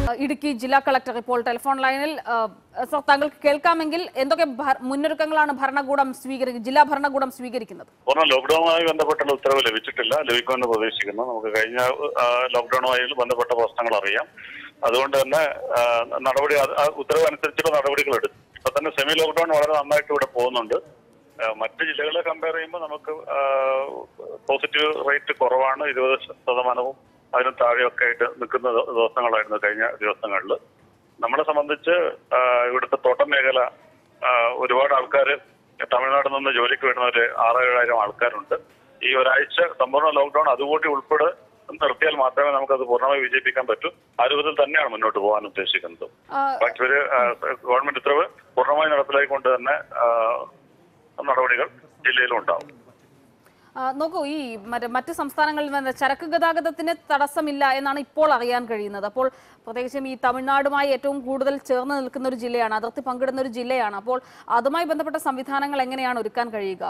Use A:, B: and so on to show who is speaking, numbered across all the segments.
A: ഇടുക്കി ജില്ലാ കളക്ടർ ഇപ്പോൾ ടെലിഫോൺ ലൈനിൽ ആ, സർ താങ്കൾക്ക് കേൾക്കാമെങ്കിൽ എന്തൊക്കെ ഭ- മുന്നൊരുക്കങ്ങളാണ് ഭരണകൂടം സ്വീകരിക്കുന്നത് ജില്ലാ ഭരണകൂടം സ്വീകരിക്കുന്നത്
B: പൂർണ്ണ ലോക്ക്ഡൌണുമായി ബന്ധപ്പെട്ടുള്ള ഉത്തരവ് ലഭിച്ചിട്ടില്ല ലഭിക്കുമെന്ന് പ്രതീക്ഷിക്കുന്നു നമുക്ക് കഴിഞ്ഞ ആ, ലോക്ക്ഡൌണുമായി ബന്ധപ്പെട്ട പ്രശ്നങ്ങൾ അറിയാം അതുകൊണ്ട് തന്നെ ആ, നടപടി അത് ആ ഉത്തരവ് അനുസരിച്ചുള്ള നടപടികൾ എടുത്തു ഇപ്പൊ തന്നെ സെമി ലോക്ക്ഡൌൺ വളരെ നന്നായിട്ട് ഇവിടെ പോകുന്നുണ്ട് ആ, മറ്റ് ജില്ലകളെ കമ്പയർ ചെയ്യുമ്പോൾ നമുക്ക് പോസിറ്റീവ് റേറ്റ് കുറവാണ് ഇരുപത് ശതമാനവും അതിനും താഴെയൊക്കെ ആയിട്ട് നിൽക്കുന്ന ദി- ദിവസങ്ങളായിരുന്നു കഴിഞ്ഞ ദിവസങ്ങളിൽ നമ്മളെ സംബന്ധിച്ച് ആ, ഇവിടുത്തെ തോട്ടം മേഖല ആ, ഒരുപാട് ആൾക്കാർ തമിഴ്നാട്ടിൽ നിന്ന് ജോലിക്ക് വരുന്നവര് ആറ് ഏഴായിരം ആൾക്കാരുണ്ട് ഈ ഒരാഴ്ച സമ്പൂർണ്ണ ലോക്ക്ഡൌൺ അതുകൂടി ഉൾപ്പെടെ നിർത്തിയാൽ മാത്രമേ നമുക്കത് പൂർണ്ണമായി വിജയിപ്പിക്കാൻ പറ്റൂ ആ രൂപത്തിൽ തന്നെയാണ് മുന്നോട്ട് പോകാൻ ഉദ്ദേശിക്കുന്നത്
A: ആ,
B: ബാക്കി ഒരു ആ, ഗവൺമെന്റ് ഉത്തരവ് പൂർണ്ണമായി നടപ്പിലാക്കിക്കൊണ്ട് തന്നെ ആ, നടപടികൾ ജില്ലയിലും ഉണ്ടാവും
A: ആ, നോക്കൂ ഈ മറ്റ് മറ്റ് സംസ്ഥാനങ്ങളിൽ നിന്ന് ചരക്ക് ഗതാഗതത്തിന് തടസ്സമില്ല എന്നാണ് ഇപ്പോൾ അറിയാൻ കഴിയുന്നത് അപ്പോൾ പ്രത്യേകിച്ചും ഈ തമിഴ്നാടുമായി ഏറ്റവും കൂടുതൽ ചേർന്ന് നിൽക്കുന്ന ഒരു ജില്ലയാണ് അതിർത്തി പങ്കിടുന്ന ഒരു ജില്ലയാണ് അപ്പോൾ അതുമായി ബന്ധപ്പെട്ട സംവിധാനങ്ങൾ എങ്ങനെയാണ് ഒരുക്കാൻ കഴിയുക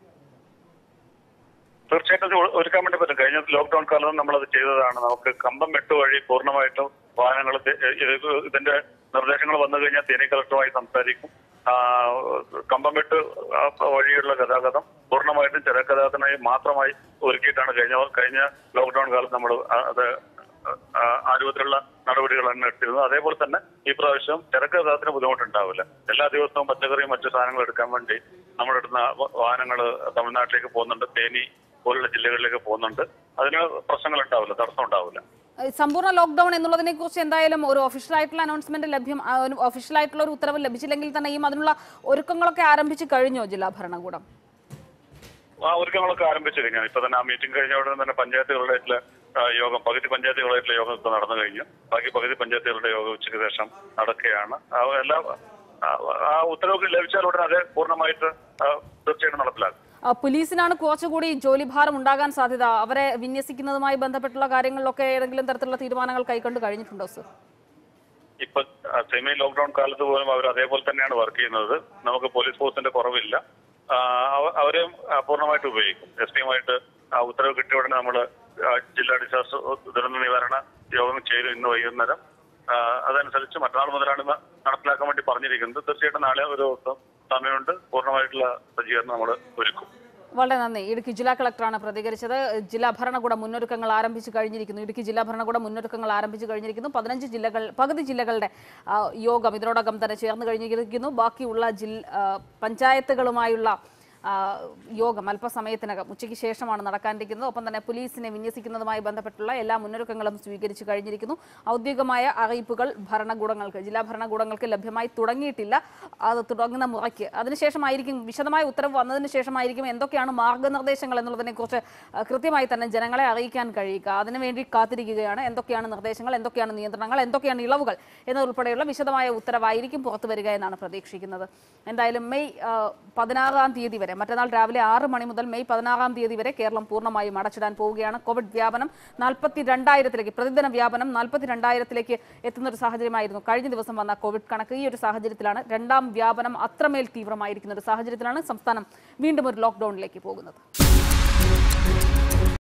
B: തീർച്ചയായിട്ടും ഇത് ഒ- ഒരുക്കാൻ വേണ്ടി പറ്റും കഴിഞ്ഞ ലോക്ക്ഡൌൺ കാലത്ത് നമ്മളത് ചെയ്തതാണ് നമുക്ക് കമ്പം വെട്ട് വഴി പൂർണ്ണമായിട്ടും വാഹനങ്ങൾ തെ- ഇത് ഇതിന്റെ നിർദ്ദേശങ്ങൾ വന്നു കഴിഞ്ഞാൽ തേനി കളക്ടറുമായി സംസാരിക്കും ആ, കമ്പം വെട്ട് ആ, വഴിയുള്ള ഗതാഗതം പൂർണ്ണമായിട്ടും ചരക്ക് ഗതാഗതത്തിനായി മാത്രമായി ഒരുക്കിയിട്ടാണ് കഴിഞ്ഞ കഴിഞ്ഞ ലോക്ക്ഡൌൺ കാലത്ത് നമ്മൾ അത് ആ, ആ രൂപത്തിലുള്ള നടപടികൾ തന്നെ എടുത്തിരുന്നത് അതേപോലെ തന്നെ ഈ പ്രാവശ്യം ചരക്ക് ഗതാഗതത്തിന് ബുദ്ധിമുട്ടുണ്ടാവില്ല എല്ലാ ദിവസവും പച്ചക്കറിയും മറ്റു സാധനങ്ങളും എടുക്കാൻ വേണ്ടി നമ്മളെടുക്കുന്ന വാഹനങ്ങൾ തമിഴ്നാട്ടിലേക്ക് പോകുന്നുണ്ട് തേനി പോലുള്ള ജില്ലകളിലേക്ക് പോകുന്നുണ്ട് അതിന് പ്രശ്നങ്ങൾ ഉണ്ടാവില്ല തടസ്സം ഉണ്ടാവില്ല
A: ഈ സമ്പൂർണ്ണ ലോക്ക്ഡൌൺ എന്നുള്ളതിനെ കുറിച്ച് എന്തായാലും ഒരു ഒഫീഷ്യൽ ആയിട്ടുള്ള അനൗൺസ്മെന്റ് ലഭ്യം ആ, ഒരു ഒഫീഷ്യൽ ആയിട്ടുള്ള ഒരു ഉത്തരവ് ലഭിച്ചില്ലെങ്കിൽ തന്നെയും അതിനുള്ള ഒരുക്കങ്ങളൊക്കെ ആരംഭിച്ചു കഴിഞ്ഞോ ജില്ലാ ഭരണകൂടം
B: ആ ഒരുക്കങ്ങളൊക്കെ ആരംഭിച്ചു കഴിഞ്ഞാൽ ഇപ്പൊ തന്നെ ആ മീറ്റിംഗ് കഴിഞ്ഞ ഉടനെ തന്നെ പഞ്ചായത്തുകളുടെ യോഗം പകുതി പഞ്ചായത്തുകളായിട്ടുള്ള യോഗം ഇപ്പൊ നടന്നു കഴിഞ്ഞു ബാക്കി പകുതി പഞ്ചായത്തുകളുടെ യോഗം ഉച്ചയ്ക്ക് ശേഷം നടക്കുകയാണ് ആ, എല്ലാ ആ, ആ ഉത്തരവ് ലഭിച്ചാൽ ഉടനെ അത് പൂർണ്ണമായിട്ട് ആ, തീർച്ചയായിട്ടും നടപ്പിലാക്കും
A: ആ, പോലീസിനാണ് കുറച്ചുകൂടി ജോലിഭാരം ഉണ്ടാകാൻ സാധ്യത അവരെ വിന്യസിക്കുന്നതുമായി ബന്ധപ്പെട്ടുള്ള കാര്യങ്ങളിലൊക്കെ ഏതെങ്കിലും തരത്തിലുള്ള തീരുമാനങ്ങൾ കൈക്കൊണ്ട് കഴിഞ്ഞിട്ടുണ്ടോ സർ
B: ഇപ്പൊ സെമി ലോക്ക്ഡൌൺ കാലത്ത് പോലും അവർ അതേപോലെ തന്നെയാണ് വർക്ക് ചെയ്യുന്നത് നമുക്ക് പോലീസ് ഫോഴ്സിന്റെ കുറവില്ല ആ, അവ- അവരും ആ, പൂർണ്ണമായിട്ട് ഉപയോഗിക്കും എസ് പിയുമായിട്ട് ഉത്തരവ് കിട്ടിയ ഉടനെ നമ്മൾ ജില്ലാ ഡിസാസ്റ്റർ ദുരന്ത നിവാരണ യോഗം ചെയ്തു ഇന്ന് വൈകുന്നേരം ആ, അതനുസരിച്ച് മറ്റന്നാൾ മുതലാണ് ഇത് നടപ്പിലാക്കാൻ വേണ്ടി പറഞ്ഞിരിക്കുന്നത് തീർച്ചയായിട്ടും നാളെ ഒരു ദിവസം സമയമുണ്ട് പൂർണ്ണമായിട്ടുള്ള സജ്ജീകരണം നമ്മൾ ഒരുക്കും
A: വളരെ നന്ദി ഇടുക്കി ജില്ലാ കളക്ടറാണ് പ്രതികരിച്ചത് ജില്ലാ ഭരണകൂടം മുന്നൊരുക്കങ്ങൾ ആരംഭിച്ചു കഴിഞ്ഞിരിക്കുന്നു ഇടുക്കി ജില്ലാ ഭരണകൂടം മുന്നൊരുക്കങ്ങൾ ആരംഭിച്ചു കഴിഞ്ഞിരിക്കുന്നു പതിനഞ്ച് ജില്ലകൾ പകുതി ജില്ലകളുടെ ആ, യോഗം ഇതിനോടകം തന്നെ ചേർന്ന് കഴിഞ്ഞിരിക്കുന്നു ബാക്കിയുള്ള ജില്ല ആ, പഞ്ചായത്തുകളുമായുള്ള ആ, യോഗം അല്പസമയത്തിനകം ഉച്ചയ്ക്ക് ശേഷമാണ് നടക്കാനിരിക്കുന്നത് ഒപ്പം തന്നെ പോലീസിനെ വിന്യസിക്കുന്നതുമായി ബന്ധപ്പെട്ടുള്ള എല്ലാ മുന്നൊരുക്കങ്ങളും സ്വീകരിച്ചു കഴിഞ്ഞിരിക്കുന്നു ഔദ്യോഗികമായ അറിയിപ്പുകൾ ഭരണകൂടങ്ങൾക്ക് ജില്ലാ ഭരണകൂടങ്ങൾക്ക് ലഭ്യമായി തുടങ്ങിയിട്ടില്ല അത് തുടങ്ങുന്ന മുറയ്ക്ക് അതിനുശേഷമായിരിക്കും വിശദമായ ഉത്തരവ് വന്നതിന് ശേഷമായിരിക്കും എന്തൊക്കെയാണ് മാർഗനിർദ്ദേശങ്ങൾ എന്നുള്ളതിനെക്കുറിച്ച് ആ, കൃത്യമായി തന്നെ ജനങ്ങളെ അറിയിക്കാൻ കഴിയുക അതിനുവേണ്ടി കാത്തിരിക്കുകയാണ് എന്തൊക്കെയാണ് നിർദ്ദേശങ്ങൾ എന്തൊക്കെയാണ് നിയന്ത്രണങ്ങൾ എന്തൊക്കെയാണ് ഇളവുകൾ എന്നതുൾപ്പെടെയുള്ള വിശദമായ ഉത്തരവായിരിക്കും പുറത്തു വരിക എന്നാണ് പ്രതീക്ഷിക്കുന്നത് എന്തായാലും മെയ് ആ, പതിനാറാം തീയതി വരെ മറ്റന്നാൾ രാവിലെ ആറ് മണി മുതൽ മെയ് പതിനാറാം തീയതി വരെ കേരളം പൂർണ്ണമായും അടച്ചിടാൻ പോവുകയാണ് കോവിഡ് വ്യാപനം നാൽപ്പത്തി രണ്ടായിരത്തിലേക്ക് പ്രതിദിന വ്യാപനം നാൽപ്പത്തി രണ്ടായിരത്തിലേക്ക് എത്തുന്ന ഒരു സാഹചര്യമായിരുന്നു കഴിഞ്ഞ ദിവസം വന്ന കോവിഡ് കണക്ക് ഈ ഒരു സാഹചര്യത്തിലാണ് രണ്ടാം വ്യാപനം അത്രമേൽ തീവ്രമായിരിക്കുന്ന ഒരു സാഹചര്യത്തിലാണ് സംസ്ഥാനം വീണ്ടും ഒരു ലോക്ക്ഡൌണിലേക്ക് പോകുന്നത്